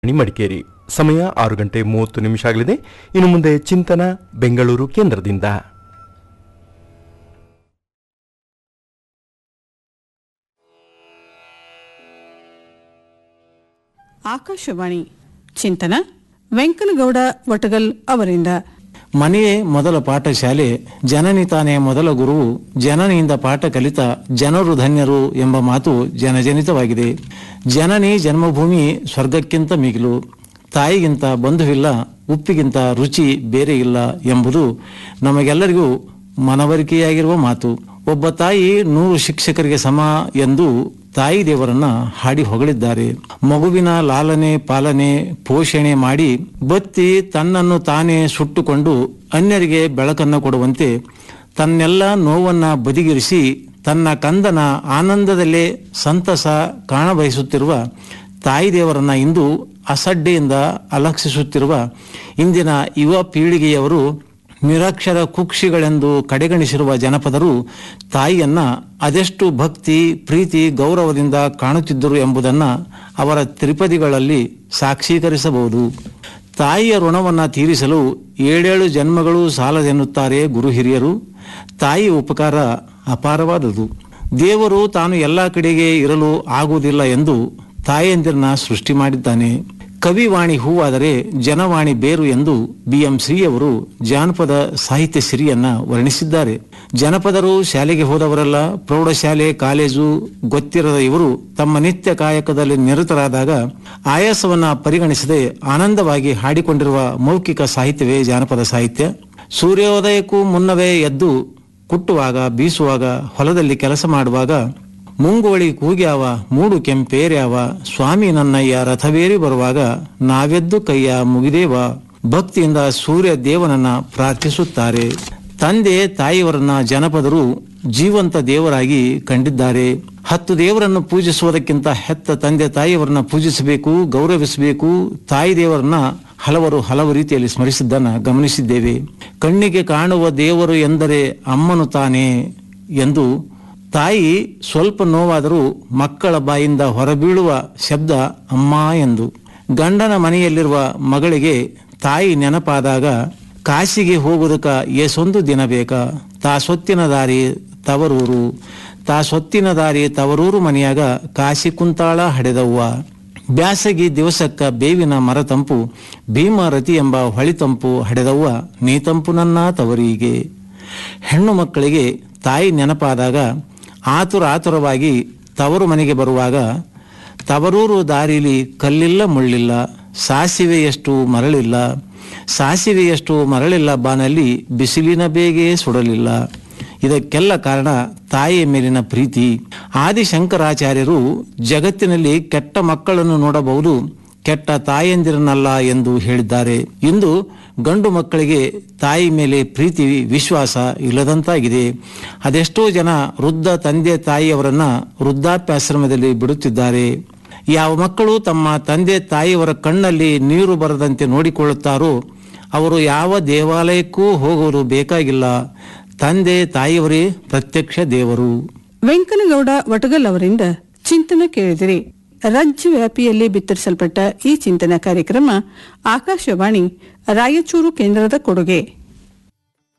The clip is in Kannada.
ಮಡಿಕೇರಿ ಸಮಯ ಆರು ಗಂಟೆ ಮೂವತ್ತು ನಿಮಿಷ ಆಗಲಿದೆ ಇನ್ನು ಮುಂದೆ ಚಿಂತನ ಬೆಂಗಳೂರು ಕೇಂದ್ರದಿಂದ ಆಕಾಶವಾಣಿ ಚಿಂತನ ವೆಂಕನಗೌಡ ವಟಗಲ್ ಅವರಿಂದ ಮನೆಯೇ ಮೊದಲ ಪಾಠಶಾಲೆ ಜನನಿ ತಾನೇ ಮೊದಲ ಗುರುವು ಜನನಿಯಿಂದ ಪಾಠ ಕಲಿತ ಜನರು ಧನ್ಯರು ಎಂಬ ಮಾತು ಜನಜನಿತವಾಗಿದೆ ಜನನಿ ಜನ್ಮಭೂಮಿ ಸ್ವರ್ಗಕ್ಕಿಂತ ಮಿಗಿಲು ತಾಯಿಗಿಂತ ಬಂಧುವಿಲ್ಲ ಉಪ್ಪಿಗಿಂತ ರುಚಿ ಬೇರೆ ಇಲ್ಲ ಎಂಬುದು ನಮಗೆಲ್ಲರಿಗೂ ಮನವರಿಕೆಯಾಗಿರುವ ಮಾತು ಒಬ್ಬ ತಾಯಿ ನೂರು ಶಿಕ್ಷಕರಿಗೆ ಸಮ ಎಂದು ತಾಯಿ ದೇವರನ್ನ ಹಾಡಿ ಹೊಗಳಿದ್ದಾರೆ ಮಗುವಿನ ಲಾಲನೆ ಪಾಲನೆ ಪೋಷಣೆ ಮಾಡಿ ಬತ್ತಿ ತನ್ನನ್ನು ತಾನೇ ಸುಟ್ಟುಕೊಂಡು ಅನ್ಯರಿಗೆ ಬೆಳಕನ್ನು ಕೊಡುವಂತೆ ತನ್ನೆಲ್ಲ ನೋವನ್ನ ಬದಿಗಿರಿಸಿ ತನ್ನ ಕಂದನ ಆನಂದದಲ್ಲೇ ಸಂತಸ ಕಾಣಬಯಸುತ್ತಿರುವ ತಾಯಿ ದೇವರನ್ನ ಇಂದು ಅಸಡ್ಡೆಯಿಂದ ಅಲಕ್ಷಿಸುತ್ತಿರುವ ಇಂದಿನ ಯುವ ಪೀಳಿಗೆಯವರು ನಿರಕ್ಷರ ಕುಕ್ಷಿಗಳೆಂದು ಕಡೆಗಣಿಸಿರುವ ಜನಪದರು ತಾಯಿಯನ್ನ ಅದೆಷ್ಟು ಭಕ್ತಿ ಪ್ರೀತಿ ಗೌರವದಿಂದ ಕಾಣುತ್ತಿದ್ದರು ಎಂಬುದನ್ನು ಅವರ ತ್ರಿಪದಿಗಳಲ್ಲಿ ಸಾಕ್ಷೀಕರಿಸಬಹುದು ತಾಯಿಯ ಋಣವನ್ನು ತೀರಿಸಲು ಏಳೇಳು ಜನ್ಮಗಳು ಸಾಲದೆನ್ನುತ್ತಾರೆ ಗುರು ಹಿರಿಯರು ತಾಯಿ ಉಪಕಾರ ಅಪಾರವಾದುದು ದೇವರು ತಾನು ಎಲ್ಲ ಕಡೆಗೆ ಇರಲು ಆಗುವುದಿಲ್ಲ ಎಂದು ತಾಯಂದಿರನ್ನ ಸೃಷ್ಟಿ ಮಾಡಿದ್ದಾನೆ ಕವಿವಾಣಿ ಹೂವಾದರೆ ಜನವಾಣಿ ಬೇರು ಎಂದು ಬಿ ಎಂ ಶ್ರೀಯವರು ಜಾನಪದ ಸಾಹಿತ್ಯ ಸಿರಿಯನ್ನ ವರ್ಣಿಸಿದ್ದಾರೆ ಜನಪದರು ಶಾಲೆಗೆ ಹೋದವರಲ್ಲ ಪ್ರೌಢಶಾಲೆ ಕಾಲೇಜು ಗೊತ್ತಿರದ ಇವರು ತಮ್ಮ ನಿತ್ಯ ಕಾಯಕದಲ್ಲಿ ನಿರತರಾದಾಗ ಆಯಾಸವನ್ನ ಪರಿಗಣಿಸದೆ ಆನಂದವಾಗಿ ಹಾಡಿಕೊಂಡಿರುವ ಮೌಖಿಕ ಸಾಹಿತ್ಯವೇ ಜಾನಪದ ಸಾಹಿತ್ಯ ಸೂರ್ಯೋದಯಕ್ಕೂ ಮುನ್ನವೇ ಎದ್ದು ಕುಟ್ಟುವಾಗ ಬೀಸುವಾಗ ಹೊಲದಲ್ಲಿ ಕೆಲಸ ಮಾಡುವಾಗ ಮುಂಗುವಳಿ ಕೂಗ್ಯಾವ ಮೂಡು ಕೆಂಪೇರ್ಯಾವ ಸ್ವಾಮಿ ನನ್ನಯ್ಯ ರಥವೇರಿ ಬರುವಾಗ ನಾವೆದ್ದು ಕೈಯ ಮುಗಿದೇವ ಭಕ್ತಿಯಿಂದ ಸೂರ್ಯ ದೇವನನ್ನ ಪ್ರಾರ್ಥಿಸುತ್ತಾರೆ ತಂದೆ ತಾಯಿಯವರನ್ನ ಜನಪದರು ಜೀವಂತ ದೇವರಾಗಿ ಕಂಡಿದ್ದಾರೆ ಹತ್ತು ದೇವರನ್ನು ಪೂಜಿಸುವುದಕ್ಕಿಂತ ಹೆತ್ತ ತಂದೆ ತಾಯಿಯವರನ್ನ ಪೂಜಿಸಬೇಕು ಗೌರವಿಸಬೇಕು ತಾಯಿ ದೇವರನ್ನ ಹಲವರು ಹಲವು ರೀತಿಯಲ್ಲಿ ಸ್ಮರಿಸಿದ್ದನ್ನ ಗಮನಿಸಿದ್ದೇವೆ ಕಣ್ಣಿಗೆ ಕಾಣುವ ದೇವರು ಎಂದರೆ ಅಮ್ಮನು ತಾನೇ ಎಂದು ತಾಯಿ ಸ್ವಲ್ಪ ನೋವಾದರೂ ಮಕ್ಕಳ ಬಾಯಿಂದ ಹೊರಬೀಳುವ ಶಬ್ದ ಅಮ್ಮ ಎಂದು ಗಂಡನ ಮನೆಯಲ್ಲಿರುವ ಮಗಳಿಗೆ ತಾಯಿ ನೆನಪಾದಾಗ ಕಾಶಿಗೆ ಹೋಗುವುದಕ್ಕ ಏಸೊಂದು ದಿನ ಬೇಕ ತಾ ಸೊತ್ತಿನ ದಾರಿ ತವರೂರು ತಾ ಸೊತ್ತಿನ ದಾರಿ ತವರೂರು ಮನೆಯಾಗ ಕಾಶಿ ಕುಂತಾಳ ಹಡೆದವ್ವ ಬ್ಯಾಸಗಿ ದಿವಸಕ್ಕ ಬೇವಿನ ಮರ ತಂಪು ಭೀಮರತಿ ಎಂಬ ಹೊಳಿತಂಪು ಹಡೆದವ್ವ ನೀ ತಂಪು ನನ್ನ ತವರಿಗೆ ಹೆಣ್ಣು ಮಕ್ಕಳಿಗೆ ತಾಯಿ ನೆನಪಾದಾಗ ಆತುರ ಆತುರವಾಗಿ ತವರು ಮನೆಗೆ ಬರುವಾಗ ತವರೂರು ದಾರಿಲಿ ಕಲ್ಲಿಲ್ಲ ಮುಳ್ಳಿಲ್ಲ ಸಾಸಿವೆಯಷ್ಟು ಮರಳಿಲ್ಲ ಸಾಸಿವೆಯಷ್ಟು ಮರಳಿಲ್ಲ ಬಾನಲ್ಲಿ ಬಿಸಿಲಿನ ಬೇಗೆ ಸುಡಲಿಲ್ಲ ಇದಕ್ಕೆಲ್ಲ ಕಾರಣ ತಾಯಿಯ ಮೇಲಿನ ಪ್ರೀತಿ ಆದಿಶಂಕರಾಚಾರ್ಯರು ಜಗತ್ತಿನಲ್ಲಿ ಕೆಟ್ಟ ಮಕ್ಕಳನ್ನು ನೋಡಬಹುದು ಕೆಟ್ಟ ತಾಯಂದಿರನಲ್ಲ ಎಂದು ಹೇಳಿದ್ದಾರೆ ಇಂದು ಗಂಡು ಮಕ್ಕಳಿಗೆ ತಾಯಿ ಮೇಲೆ ಪ್ರೀತಿ ವಿಶ್ವಾಸ ಇಲ್ಲದಂತಾಗಿದೆ ಅದೆಷ್ಟೋ ಜನ ವೃದ್ಧ ತಂದೆ ತಾಯಿಯವರನ್ನ ವೃದ್ಧಾಪ್ಯಾಶ್ರಮದಲ್ಲಿ ಬಿಡುತ್ತಿದ್ದಾರೆ ಯಾವ ಮಕ್ಕಳು ತಮ್ಮ ತಂದೆ ತಾಯಿಯವರ ಕಣ್ಣಲ್ಲಿ ನೀರು ಬರದಂತೆ ನೋಡಿಕೊಳ್ಳುತ್ತಾರೋ ಅವರು ಯಾವ ದೇವಾಲಯಕ್ಕೂ ಹೋಗುವುದು ಬೇಕಾಗಿಲ್ಲ ತಂದೆ ತಾಯಿಯವರೇ ಪ್ರತ್ಯಕ್ಷ ದೇವರು ವೆಂಕನಗೌಡ ವಟಗಲ್ ಅವರಿಂದ ಚಿಂತನ ಕೇಳಿದಿರಿ ರಾಜ್ಯ ವ್ಯಾಪಿಯಲ್ಲಿ ಬಿತ್ತರಿಸಲ್ಪಟ್ಟ ಈ ಚಿಂತನ ಕಾರ್ಯಕ್ರಮ ಆಕಾಶವಾಣಿ ರಾಯಚೂರು ಕೇಂದ್ರದ ಕೊಡುಗೆ